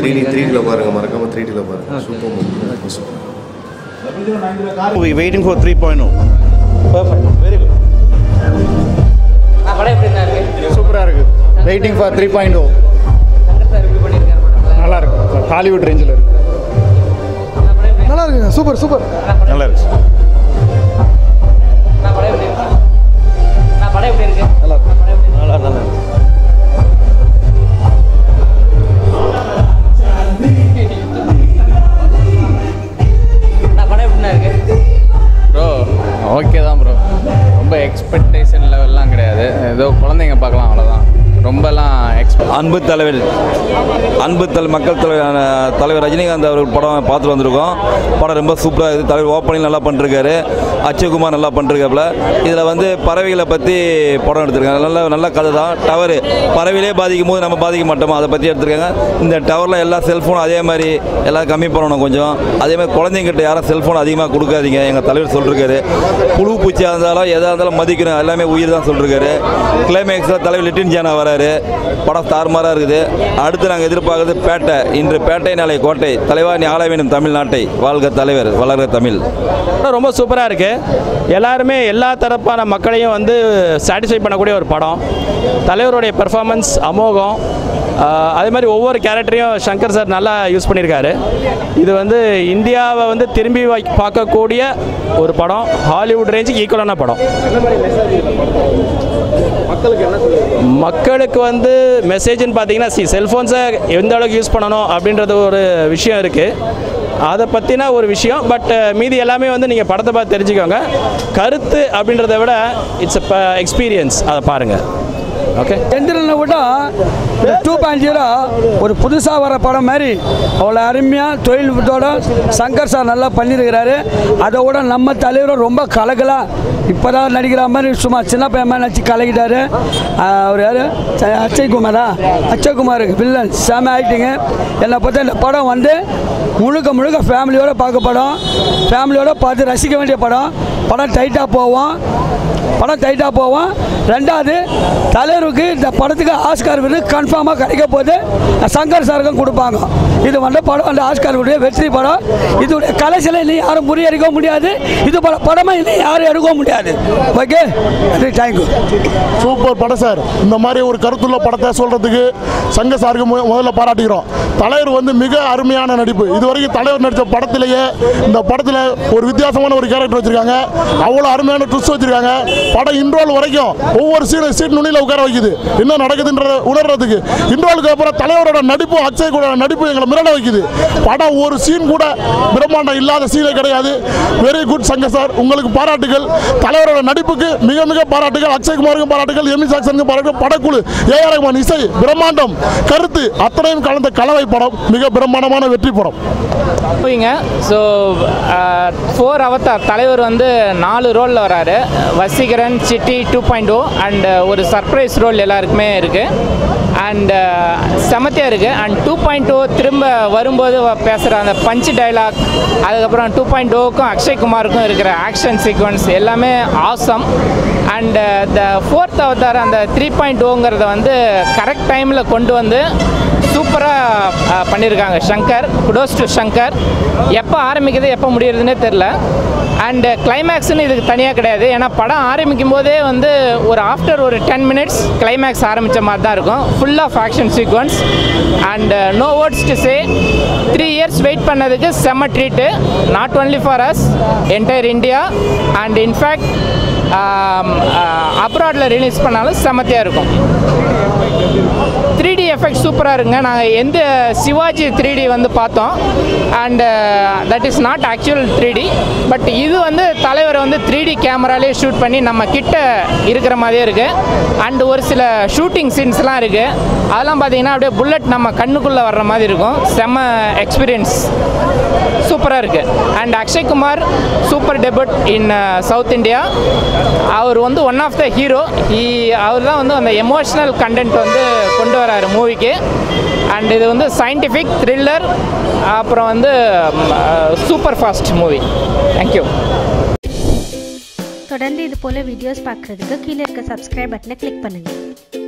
Three D three பண்ணியிருக்காரு டியில் பாருங்க மறக்காம த்ரீ டியில் பாருங்க super movie super We waiting for 3.0. Perfect. Very good. நான் படம் எப்படி இருந்தா இருக்கு சூப்பராக இருக்குது waiting for three point o Shankar sir எப்படி பண்ணியிருக்காரு படத்தில் நல்லா இருக்கு ஹாலிவுட் ரேஞ்சில் இருக்கு நான் படம் எப்படி நல்லா இருக்குங்க சூப்பர் சூப்பர் நல்லா இருக்கு நான் படம் எப்படி இருக்கு நான் படம் எப்படி இருக்கு நல்லா படம் எப்படி இருக்கு நல்லா நல்லா நான் படம் எப்படிண்ணா இருக்கு ப்ரோ ஓகே தான் ப்ரோ ரொம்ப எக்ஸ்பெக்டேஷன் லெவல்லாம் கிடையாது ஏதோ குழந்தைங்க பார்க்கலாம் அவ்வளோதான் ரொம்பலாம் எக்ஸ்பெக்ட் அன்பு தலைவர் அன்பு தலை மக்கள் தலைவர் தலைவர் ரஜினிகாந்த் அவர்கள் படம் பார்த்துட்டு வந்திருக்கோம் படம் ரொம்ப சூப்பராக இருக்குது தலைவர் ஓப்பனிங் நல்லா பண்ணிருக்காரு அச்சயகுமார் நல்லா பண்ணிருக்காப்புல இதில் வந்து பறவைகளை பற்றி படம் எடுத்திருக்காங்க நல்ல நல்ல கதை தான் டவரு பறவையிலே பாதிக்கும் போது நம்ம பாதிக்க மாட்டோமோ அதை பற்றி எடுத்திருக்காங்க இந்த டவரில் எல்லா செல்ஃபோனும் அதே மாதிரி எல்லாம் கம்மி பண்ணணும் கொஞ்சம் அதே மாதிரி குழந்தைங்கிட்ட யாரும் செல்ஃபோன் அதிகமாக கொடுக்காதீங்க எங்கள் தலைவர் சொல்லிருக்காரு புழு பூச்சியாக இருந்தாலும் எதாக இருந்தாலும் மதிக்கணும் எல்லாமே உயிர் தான் சொல்லிருக்காரு கிளைமேக்ஸில் தலைவர் லிட்டின் ஜானா வராரு படம் தாறுமாறாக இருக்குது அடுத்து நாங்கள் எதிர்பார்க்குறது பேட்டை இன்று பேட்டை நாளை கோட்டை தலைவா நீ ஆள வேண்டும் தமிழ்நாட்டை வாழ்க தலைவர் வளர்க தமிழ் படம் ரொம்ப சூப்பராக இருக்குது எல்லாருமே எல்லா தரப்பான மக்களையும் வந்து சாட்டிஸ்ஃபை பண்ணக்கூடிய ஒரு படம் தலைவருடைய பெர்ஃபார்மன்ஸ் அமோகம் ஆஹ் அதே மாதிரி ஒவ்வொரு கேரக்டரையும் சங்கர் சார் நல்லா யூஸ் பண்ணியிருக்காரு இது வந்து இந்தியாவை வந்து திரும்பி வை- பார்க்கக்கூடிய ஒரு படம் ஹாலிவுட் ரேஞ்சுக்கு ஈக்குவலான படம் மக்களுக்கு வந்து மெசேஜ்னு பார்த்தீங்கன்னா சி செல்ஃபோன்ஸை எந்த அளவுக்கு யூஸ் பண்ணணும் அப்படின்றது ஒரு விஷயம் இருக்குது அதை பற்றின ஒரு விஷயம் பட் மீதி எல்லாமே வந்து நீங்கள் படத்தை பார்த்து தெரிஞ்சுக்கோங்க கருத்து அப்படின்றத விட இட்ஸ் எ எக்ஸ்பீரியன்ஸ் அதை பாருங்கள் ஓகே எந்திரனை விட டூ பாயிண்ட் ஜீரோ ஒரு புதுசாக வர படம் மாதிரி அவ்வளோ அருமையாக தொழில்நுட்பத்தோட சங்கர் சார் நல்லா பண்ணியிருக்கிறாரு அதை விட நம்ம தலைவரும் ரொம்ப கலகலாக இப்போ தான் நடிக்கிற மாதிரி சும்மா சின்ன பையன் மாதிரி நடிச்சு கலக்கிட்டாரு அவர் யார் அச்சய்குமாரா அச்சய்குமார் வில்லன் செம ஆக்டிங்கு என்னை பார்த்தா இந்த படம் வந்து முழுக்க முழுக்க ஃபேமிலியோட பார்க்க படம் ஃபேமிலியோட பார்த்து ரசிக்க வேண்டிய படம் படம் டைட்டாக போவோம் படம் டைட்டாக போவோம் ரெண்டாவது தலைவருக்கு இந்த படத்துக்கு ஆஸ்கார் விருது கன்ஃபார்மாக கிடைக்க போகுது சங்கர் சாருக்கும் கொடுப்பாங்க இது வந்து படம் அந்த ஆஸ்கார் விருது வெற்றி படம் இதோடைய கலைசில இன்னும் யாரும் முறியடிக்க முடியாது இது போல படமாக இன்னும் யாரும் எடுக்க முடியாது ஓகே தேங்க்யூ சூப்பர் படம் சார் இந்த மாதிரி ஒரு கருத்துள்ள படத்தை சொல்கிறதுக்கு சங்க சாருக்கு மு- முதல்ல பாராட்டுகிறோம் தலைவர் வந்து மிக அருமையான நடிப்பு இது வரைக்கும் தலைவர் நடித்த படத்திலேயே இந்த படத்தில் ஒரு வித்தியாசமான ஒரு கேரக்டர் வச்சுருக்காங்க அவ்வளோ அருமையான ட்விஸ்ட் வச்சுருக்காங்க படம் இன்ட்ரோல் வரைக்கும் ஒவ்வொரு சீன் சீட் நுனியில் உட்கார வைக்குது என்ன நடக்குதுன்றத உணர்றதுக்கு இன்ட்ரோலுக்கு அப்புறம் தலைவரோட நடிப்பு அக்ஷய் கூட நடிப்பு எங்களை மிரட வைக்குது படம் ஒரு சீன் கூட பிரம்மாண்டம் இல்லாத சீனே கிடையாது வெரி குட் சங்க சார் உங்களுக்கு பாராட்டுகள் தலைவரோட நடிப்புக்கு மிக மிக பாராட்டுகள் அக்ஷய்குமாருக்கும் பாராட்டுகள் எமி சாக்சனுக்கும் பாராட்டுகள் படக்குழு ஏஆர் ரஹ்மான் இசை பிரம்மாண்டம் கருத்து அத்தனையும் கலந்த கலவை படம் மிக பிரம்மாண்டமான வெற்றி படம் மூவிங்க ஸோ ஃபோர் அவதார் தலைவர் வந்து நாலு ரோலில் வராரு Vaseegaran Chitti two point o and ஒரு சர்ப்ரைஸ் ரோல் எல்லாருக்குமே இருக்குது அண்ட் செமத்தியாக இருக்குது அண்ட் டூ பாயிண்ட் ஓ திரும்ப வரும்போது பேசுகிற அந்த பஞ்ச் டைலாக் அதுக்கப்புறம் டூ பாயிண்ட் ஓக்கும் அக்ஷய் குமாருக்கும் இருக்கிற ஆக்ஷன் சீக்வன்ஸ் எல்லாமே awesome and the fourth avatar அந்த த்ரீ பாயிண்ட் ஓங்கிறத வந்து கரெக்ட் டைமில் கொண்டு வந்து சூப்பராக பண்ணியிருக்காங்க ஷங்கர் குடோஸ் டு ஷங்கர் எப்போ ஆரம்பிக்குது எப்போ முடியறதுனே தெரில அண்டு கிளைமேக்ஸ்னு இதுக்கு தனியாக கிடையாது ஏன்னா படம் ஆரம்பிக்கும் போதே வந்து ஒரு ஆஃப்டர் ஒரு டென் மினிட்ஸ் கிளைமேக்ஸ் ஆரம்பித்த மாதிரி தான் இருக்கும் full of action sequence and no words to say three years wait பண்ணதுக்கு செம்ம treat not only for us entire India and in fact அப்ராடில் ரிலீஸ் பண்ணாலும் செமத்தியாக இருக்கும் த்ரீ டி எஃபெக்ட் சூப்பராக இருக்குங்க நாங்கள் எந்த சிவாஜி த்ரீ டி வந்து பார்த்தோம் and that is not actual three D but இது வந்து தலைவர் வந்து த்ரீ டி கேமராலே ஷூட் பண்ணி நம்ம கிட்ட இருக்கிற மாதிரியே இருக்குது அண்டு ஒரு சில ஷூட்டிங் சீன்ஸ்லாம் இருக்குது அதெல்லாம் பார்த்தீங்கன்னா அப்படியே புல்லட் நம்ம கண்ணுக்குள்ளே வர்ற மாதிரி இருக்கும் செம்ம எக்ஸ்பீரியன்ஸ் சூப்பராக இருக்குது and Akshay Kumar super debut in South India அவர் வந்து ஒன் ஆஃப் த ஹீரோ அவர் தான் வந்து அந்த எமோஷ்னல் கண்டென்ட் வந்து கொண்டு வராரு மூவிக்கு அண்ட் இது வந்து சயின்டிஃபிக் த்ரில்லர் அப்புறம் வந்து சூப்பர் ஃபாஸ்ட் மூவி தேங்க்யூ தொடர்ந்து இது போல வீடியோஸ் பார்க்குறதுக்கு கீழே இருக்க சப்ஸ்கிரைப் பட்டனை கிளிக் பண்ணுங்கள்